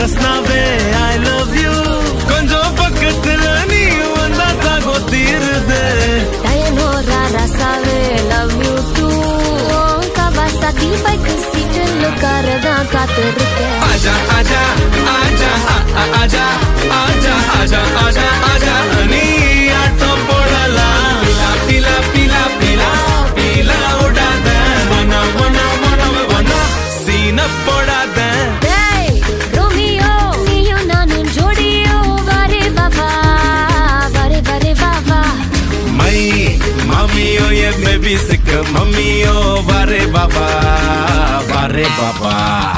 பேசினாவே I love you கொஞ்சம் பக்கத்துல நீ வந்தா தாகோ தீருது டயனோரா ரசாவே love you too Kawasaki bike சீட்டில் உட்காரதான் காத்திருக்கேன் आजा आजा आजा आ- आ- आजा आजा आजा आजा आजा हनी आटो போடலாம் பீலா பீலா பீலா பீலா விடாத வனா வனா வனா வனா சீன போடாத டேய் ரோமியோ நீயும் நானும் ஜோடியோ வாரே வாவா வாரே வாரே வாவா மை மாமியோ ये बेबी सिक मम्मियो बारे बाबा बारे बाबा